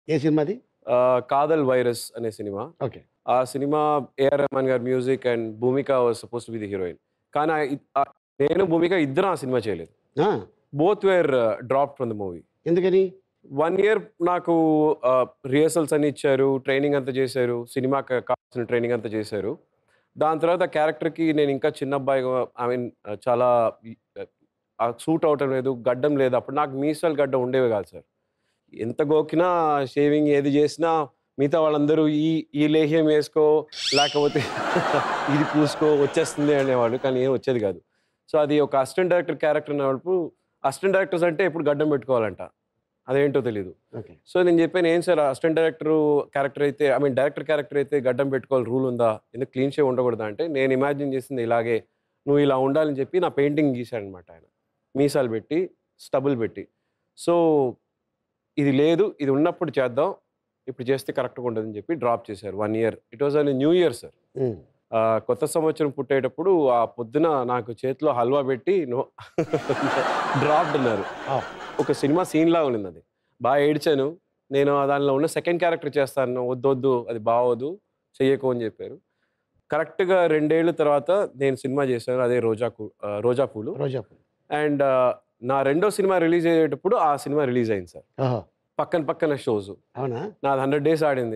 ఏ సినిమాది ఆ, కాదల్ వైరస్ అనే సినిమా ఓకే ఆ సినిమా ఏఆర్ రెహమాన్ గారి music and Bhumika was suppose to be the heroine కానీ ఆ ఇ- ఆ నేను భూమిక ఇద్దరం ఆ సినిమా చేయలేదు both were drop from the movie ఎందుకని వన్ ఇయర్ నాకు రిహర్సల్స్ అన్ని ఇచ్చారు ట్రైనింగ్ అంతా చేశారు సినిమాకి కావాల్సిన ట్రైనింగ్ అంతా చేశారు దాని తర్వాత క్యారెక్టర్కి నేను ఇంకా చిన్న అబ్బాయిగా ఐ మీన్ చాలా సూట్ అవటం లేదు గడ్డం లేదు అప్పుడు నాకు మీసాలు గడ్డం ఉండేవి కాదు సార్ ఎంత గోకినా షేవింగ్ ఏది చేసినా మిగతా వాళ్ళందరూ ఈ ఈ లేహ్యం వేసుకో లేకపోతే ఇది పూసుకో వచ్చేస్తుంది అనేవాళ్ళు కానీ ఏం వచ్చేది కాదు సో అది ఒక అసిస్టెంట్ డైరెక్టర్ క్యారెక్టర్ అనేవాళ్ళు అసిస్టెంట్ డైరెక్టర్స్ అంటే ఎప్పుడు గడ్డం పెట్టుకోవాలంట అదేంటో తెలియదు ఓకే సో నేను చెప్పాను ఏం సార్ అసిస్టెంట్ డైరెక్టర్ క్యారెక్టర్ అయితే ఐ మీన్ డైరెక్టర్ క్యారెక్టర్ అయితే గడ్డం పెట్టుకోవాలి రూల్ ఉందా ఎందుకు క్లీన్ షేవ్ ఉండకూడదా అంటే నేను ఇమాజిన్ చేసింది ఇలాగే నువ్వు ఇలా ఉండాలని చెప్పి నా పెయింటింగ్ గీశాడనమాట ఆయన మీసాలు పెట్టి స్టబుల్ పెట్టి సో ఇది లేదు ఇది ఉన్నప్పుడు చేద్దాం ఇప్పుడు చేస్తే కరెక్ట్గా ఉండదని చెప్పి డ్రాప్ చేశారు వన్ ఇయర్ ఇట్ వాజ్ అని న్యూ ఇయర్ సార్ కొత్త సంవత్సరం పుట్టేటప్పుడు ఆ పొద్దున నాకు చేతిలో హల్వా పెట్టి నో డ్రాప్డ్ అన్నారు Oh. ఒక సినిమా సీన్లా ఉన్నది అది బాగా ఏడ్చాను నేను దానిలో ఉన్న సెకండ్ క్యారెక్టర్ చేస్తాను వద్దు వద్దు అది బాగోదు చెయ్యకు అని చెప్పారు కరెక్ట్గా రెండేళ్ల తర్వాత నేను సినిమా చేశాను అదే రోజా కు- ఆ, రోజా పూలు రోజా పూలు. అండ్ నా రెండో సినిమా రిలీజ్ అయ్యేటప్పుడు ఆ సినిమా రిలీజ్ అయింది సార్ ఓహో పక్కన పక్కన షోస్ అవునా నాది హండ్రెడ్ డేస్ ఆడింది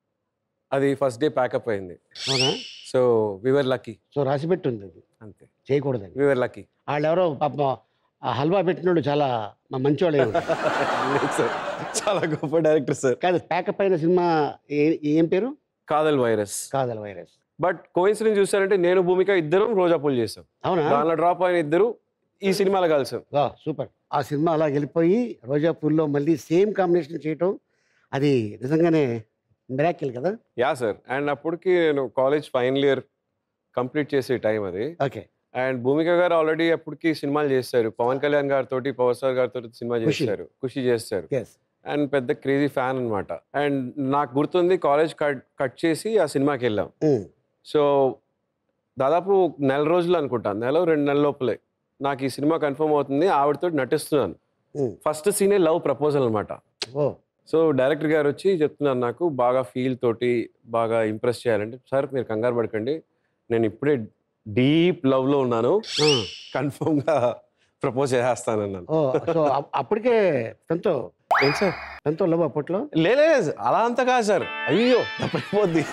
అది ఫస్ట్ డే ప్యాకప్ అయింది అవునా సో వివర్ లక్కీ సో రాసి పెట్టి ఉంది అది అంతే చేయకూడదని వివర్ లక్కీ వాళ్ళు ఎవరో పాప ఆ హల్వా పెట్టినోడు చాలా మా మంచివాళ్ళు అయి ఉంటారు. సార్ చాలా గొప్ప డైరెక్టర్ సార్ కాదు ప్యాకప్ అయిన సినిమా ఏ- ఏం పేరు కాదల్ వైరస్ కాదల వైరస్ బట్ కోయిన్సిడెన్స్ చూసారంటే నేను భూమిక ఇద్దరం రోజా పూలు చేసాం అవునా దానిలో డ్రాప్ అయిన ఇద్దరు ఈ సినిమాలో కలిసాం వా సూపర్ ఆ సినిమా అలా వెళ్ళిపోయి రోజా పూల్లో మళ్ళీ సేమ్ కాంబినేషన్ చేయటం అది నిజంగానే మిరాకిల్ కదా యా సార్ అండ్ అప్పటికి నేను కాలేజ్ ఫైనల్ ఇయర్ కంప్లీట్ చేసే టైం అది ఓకే అండ్ భూమిక గారు ఆల్రెడీ అప్పటికి సినిమాలు చేస్తారు పవన్ కళ్యాణ్ గారితో పవర్ స్టార్ గారితో సినిమా ఖుషి. చేస్తారు ఖుషి చేస్తారు ఎస్ అండ్ పెద్ద క్రేజీ ఫ్యాన్ అన్నమాట అండ్ నాకు గుర్తుంది కాలేజ్ కట్ కట్ చేసి ఆ సినిమాకి వెళ్ళాం సో దాదాపు నెల రోజులు అనుకుంటాను నెల రెండు నెలల లోపలే నాకు ఈ సినిమా కన్ఫర్మ్ అవుతుంది ఆవిడతో నటిస్తున్నాను ఫస్ట్ సీనే లవ్ ప్రపోజల్ అనమాట ఓ సో డైరెక్టర్ గారు వచ్చి చెప్తున్నారు నాకు బాగా ఫీల్ తోటి బాగా ఇంప్రెస్ చేయాలంటే సార్ మీరు కంగారు పడకండి నేను ఇప్పుడే డీప్ లవ్లో ఉన్నాను కన్ఫర్మ్గా ప్రపోజ్ చేసేస్తానన్నాను ఓ సో అప్- అప్పటికే తనతో ఏం సార్ తనతో లవ్ అప్పట్లో లేలే అలా అంత కాదు సార్ అయ్యో తప్పైపోద్ది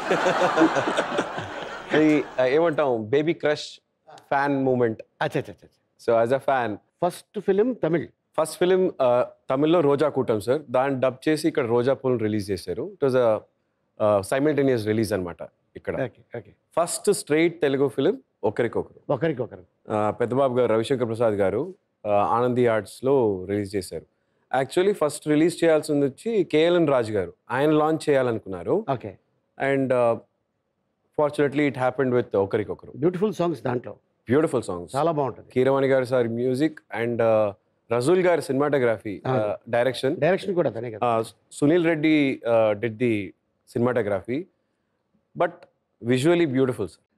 అది ఆ, ఏమంటాం బేబీ క్రష్ ఫ్యాన్ మూమెంట్ అచ్చా అచ్చా అచ్చా so as a fan first film Tamil first film తమిళ్లో రోజా కూటం సార్ దాన్ని డబ్ చేసి ఇక్కడ రోజా పూల్ రిలీజ్ చేశారు ఇట్ వాజ్ సైమిల్టేనియస్ రిలీజ్ అన్నమాట ఇక్కడ okay okay first straight Telugu film Okarikokaru Okarikokaru ఆ, పెద్దబాబు గారు రవిశంకర్ ప్రసాద్ గారు ఆ, ఆనంది ఆర్ట్స్లో రిలీజ్ చేశారు యాక్చువల్లీ ఫస్ట్ రిలీజ్ చేయాల్సింది వచ్చి కేఎల్ఎన్ రాజు గారు ఆయన లాంచ్ చేయాలనుకున్నారు okay and fortunately it happened with Okarikokaru beautiful songs దాంట్లో బ్యూటిఫుల్ సాంగ్స్ చాలా బాగుంటుంది కీరవాణి గారు సార్ మ్యూజిక్ అండ్ రజూల్ గారి సినిమాటోగ్రఫీ Ah. డైరెక్షన్ డైరెక్షన్ కూడా తనే కదా Sunil Reddy did the cinematography but visually beautiful sir